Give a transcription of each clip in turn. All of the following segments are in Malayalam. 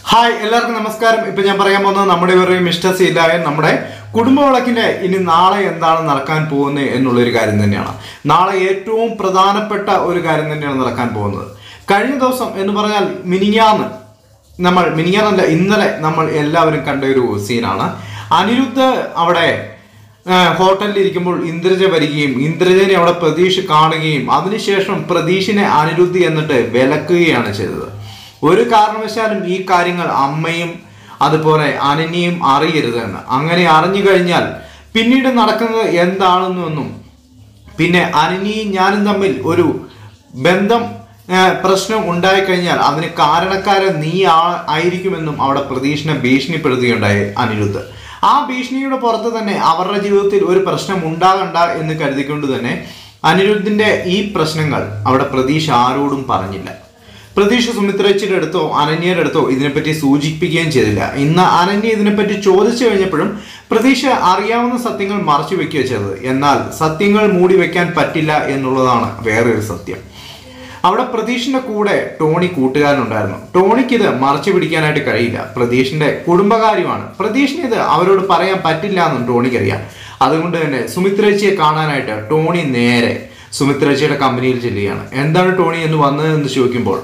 ഹായ് എല്ലാവർക്കും നമസ്കാരം ഇപ്പൊ ഞാൻ പറയാൻ പോകുന്നത് നമ്മുടെ ഒരു മിസ്റ്റർ സീലായ നമ്മുടെ കുടുംബ വിളക്കിന്റെ ഇനി നാളെ എന്താണ് നടക്കാൻ പോകുന്നത് എന്നുള്ളൊരു കാര്യം തന്നെയാണ് നാളെ ഏറ്റവും പ്രധാനപ്പെട്ട ഒരു കാര്യം തന്നെയാണ് നടക്കാൻ പോകുന്നത് കഴിഞ്ഞ ദിവസം എന്ന് പറഞ്ഞാൽ മിനിഞ്ഞാന്ന് നമ്മൾ മിനിഞ്ഞാന്നല്ല ഇന്നലെ നമ്മൾ എല്ലാവരും കണ്ട ഒരു സീനാണ് അനിരുദ്ധ് അവിടെ ആ, ഹോട്ടലിൽ ഇരിക്കുമ്പോൾ ഇന്ദ്രജ വരികയും ഇന്ദ്രജനെ അവിടെ പ്രതീഷ് കാണുകയും അതിനുശേഷം പ്രതീഷിനെ അനിരുദ്ധി എന്നിട്ട് വിലക്കുകയാണ് ചെയ്തത് ഒരു കാരണവശാലും ഈ കാര്യങ്ങൾ അമ്മയും അതുപോലെ അനന്യയും അറിയരുതെന്ന് അങ്ങനെ അറിഞ്ഞു കഴിഞ്ഞാൽ പിന്നീട് നടക്കുന്നത് എന്താണെന്നൊന്നും പിന്നെ അനന്യയും ഞാനും തമ്മിൽ ഒരു ബന്ധം ആ, പ്രശ്നം ഉണ്ടായിക്കഴിഞ്ഞാൽ അതിന് കാരണക്കാരൻ നീ ആ- ആയിരിക്കുമെന്നും അവിടെ പ്രതീക്ഷനെ ഭീഷണിപ്പെടുത്തുകയുണ്ടായി അനിരുദ്ധ് ആ ഭീഷണിയുടെ പുറത്ത് തന്നെ അവരുടെ ജീവിതത്തിൽ ഒരു പ്രശ്നം ഉണ്ടാകണ്ട എന്ന് കരുതിക്കൊണ്ട് തന്നെ അനിരുദ്ധിന്റെ ഈ പ്രശ്നങ്ങൾ അവിടെ പ്രതീക്ഷ ആരോടും പറഞ്ഞില്ല പ്രതീക്ഷ സുമിത്രച്ചിയുടെ അടുത്തോ അനന്യയുടെ അടുത്തോ ഇതിനെപ്പറ്റി സൂചിപ്പിക്കുകയും ചെയ്തില്ല ഇന്ന് അനന്യ ഇതിനെപ്പറ്റി ചോദിച്ചു കഴിഞ്ഞപ്പോഴും പ്രതീക്ഷ അറിയാവുന്ന സത്യങ്ങൾ മറച്ചു വെക്കുക ചെയ്തത് എന്നാൽ സത്യങ്ങൾ മൂടി വെക്കാൻ പറ്റില്ല എന്നുള്ളതാണ് വേറൊരു സത്യം അവിടെ പ്രതീഷിന്റെ കൂടെ ടോണി കൂട്ടുകാരനുണ്ടായിരുന്നു ടോണിക്ക് ഇത് മറച്ചു പിടിക്കാനായിട്ട് കഴിയില്ല പ്രതീഷിന്റെ കുടുംബകാര്യമാണ് പ്രതീഷിന് ഇത് അവരോട് പറയാൻ പറ്റില്ല എന്നും ടോണിക്ക് അറിയാം അതുകൊണ്ട് തന്നെ സുമിത്രേച്ചിയെ കാണാനായിട്ട് ടോണി നേരെ സുമിത്രേച്ചിയുടെ കമ്പനിയിൽ ചെല്ലുകയാണ് എന്താണ് ടോണി എന്ന് വന്നതെന്ന് ചോദിക്കുമ്പോൾ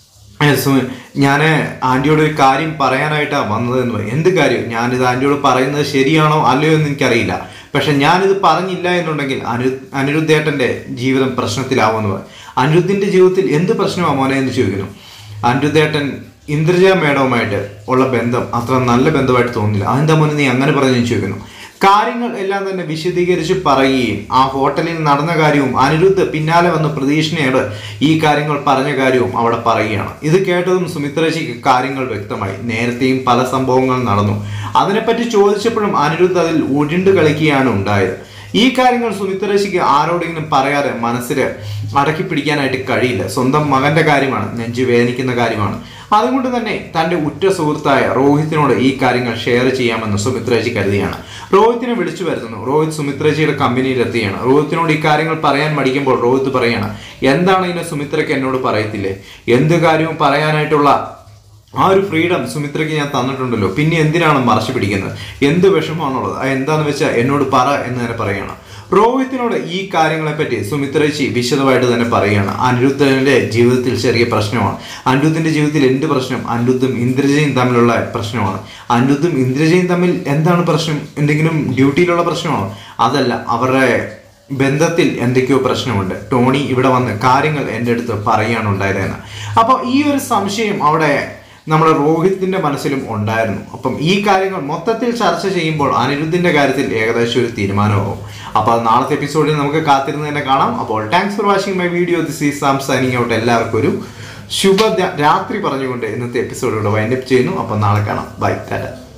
ഞാൻ ആൻറ്റിയോട് ഒരു കാര്യം പറയാനായിട്ടാണ് വന്നതെന്ന് പറയും എന്ത് കാര്യം ഞാനിത് ആൻറ്റിയോട് പറയുന്നത് ശരിയാണോ അല്ലയോ എന്ന് എനിക്കറിയില്ല പക്ഷെ ഞാനിത് പറഞ്ഞില്ല എന്നുണ്ടെങ്കിൽ അനു അനിരുദ്ധേട്ടൻ്റെ ജീവിതം പ്രശ്നത്തിലാവുമെന്ന് പറയും അനിരുദ്ധിൻ്റെ ജീവിതത്തിൽ എന്ത് പ്രശ്നമാണ് മോനെ എന്ന് ചോദിക്കുന്നു അനിരുദ്ധേട്ടൻ ഇന്ദ്രജ മേഡവുമായിട്ട് ഉള്ള ബന്ധം അത്ര നല്ല ബന്ധമായിട്ട് തോന്നുന്നില്ല അതെന്താ മോനെ നീ അങ്ങനെ പറഞ്ഞു ചോദിക്കുന്നു കാര്യങ്ങൾ എല്ലാം തന്നെ വിശദീകരിച്ച് പറയുകയും ആ ഹോട്ടലിൽ നടന്ന കാര്യവും അനിരുദ്ധ് പിന്നാലെ വന്ന് പ്രതീക്ഷണയോട് ഈ കാര്യങ്ങൾ പറഞ്ഞ കാര്യവും അവിടെ പറയുകയാണ് ഇത് കേട്ടതും സുമിത്രജിക്ക് കാര്യങ്ങൾ വ്യക്തമായി നേരത്തെയും പല സംഭവങ്ങൾ നടന്നു അതിനെപ്പറ്റി ചോദിച്ചപ്പോഴും അനിരുദ്ധ് അതിൽ ഉരുണ്ട് കളിക്കുകയാണ് ഉണ്ടായത് ഈ കാര്യങ്ങൾ സുമിത്രജിക്ക് ആരോടെങ്കിലും പറയാതെ മനസ്സിൽ അടക്കി പിടിക്കാനായിട്ട് കഴിയില്ല സ്വന്തം മകന്റെ കാര്യമാണ് നെഞ്ചു വേദനിക്കുന്ന കാര്യമാണ് അതുകൊണ്ട് തന്നെ തന്റെ ഉറ്റ സുഹൃത്തായ റോഹിത്തിനോട് ഈ കാര്യങ്ങൾ ഷെയർ ചെയ്യാമെന്ന് സുമിത്രജി കരുതിയാണ് റോഹിത്തിനെ വിളിച്ചു വരുത്തുന്നു രോഹിത് സുമിത്രജിയുടെ കമ്പനിയിൽ എത്തുകയാണ് റോഹിത്തിനോട് ഈ കാര്യങ്ങൾ പറയാൻ മടിക്കുമ്പോൾ രോഹിത് പറയാണ് എന്താണ് ഇതിനെ സുമിത്രയ്ക്ക് എന്നോട് പറയത്തില്ലേ എന്ത് കാര്യവും പറയാനായിട്ടുള്ള ആ ഒരു ഫ്രീഡം സുമിത്രയ്ക്ക് ഞാൻ തന്നിട്ടുണ്ടല്ലോ പിന്നെ എന്തിനാണ് മറച്ചു പിടിക്കുന്നത് എന്ത് വിഷമമാണുള്ളത് അത് എന്താന്ന് വെച്ചാൽ എന്നോട് പറ എന്ന് തന്നെ പറയണം രോഹിത്തിനോട് ഈ കാര്യങ്ങളെപ്പറ്റി സുമിത്രേച്ചി വിശദമായിട്ട് തന്നെ പറയുകയാണ് അനിരുദ്ധന്റെ ജീവിതത്തിൽ ചെറിയ പ്രശ്നമാണ് അനിരുദ്ധിന്റെ ജീവിതത്തിൽ എന്ത് പ്രശ്നം അനിരുദ്ധും ഇന്ദ്രജയും തമ്മിലുള്ള പ്രശ്നമാണ് അനിരുദ്ധും ഇന്ദ്രജയും തമ്മിൽ എന്താണ് പ്രശ്നം എന്തെങ്കിലും ഡ്യൂട്ടിയിലുള്ള പ്രശ്നമാണോ അതല്ല അവരുടെ ബന്ധത്തിൽ എന്തൊക്കെയോ പ്രശ്നമുണ്ട് ടോണി ഇവിടെ വന്ന് കാര്യങ്ങൾ എൻ്റെ അടുത്ത് പറയുകയാണ് ഉണ്ടായതെന്ന് അപ്പോൾ ഈ ഒരു സംശയം അവിടെ നമ്മുടെ റോഹിത്തിന്റെ മനസ്സിലും ഉണ്ടായിരുന്നു അപ്പം ഈ കാര്യങ്ങൾ മൊത്തത്തിൽ ചർച്ച ചെയ്യുമ്പോൾ അനിരുദ്ധിന്റെ കാര്യത്തിൽ ഏകദേശം ഒരു തീരുമാനമാകും അപ്പോൾ അത് നാളത്തെ എപ്പിസോഡിൽ നമുക്ക് കാത്തിരുന്ന് തന്നെ കാണാം അപ്പോൾ thanks for watching my video this is Sam signing out എല്ലാവർക്കും ഒരു ശുഭ രാത്രി പറഞ്ഞുകൊണ്ട് ഇന്നത്തെ എപ്പിസോഡ് ഇവിടെ വൈൻഡപ്പ് ചെയ്യുന്നു അപ്പോൾ നാളെ കാണാം ബൈ ടാറ്റ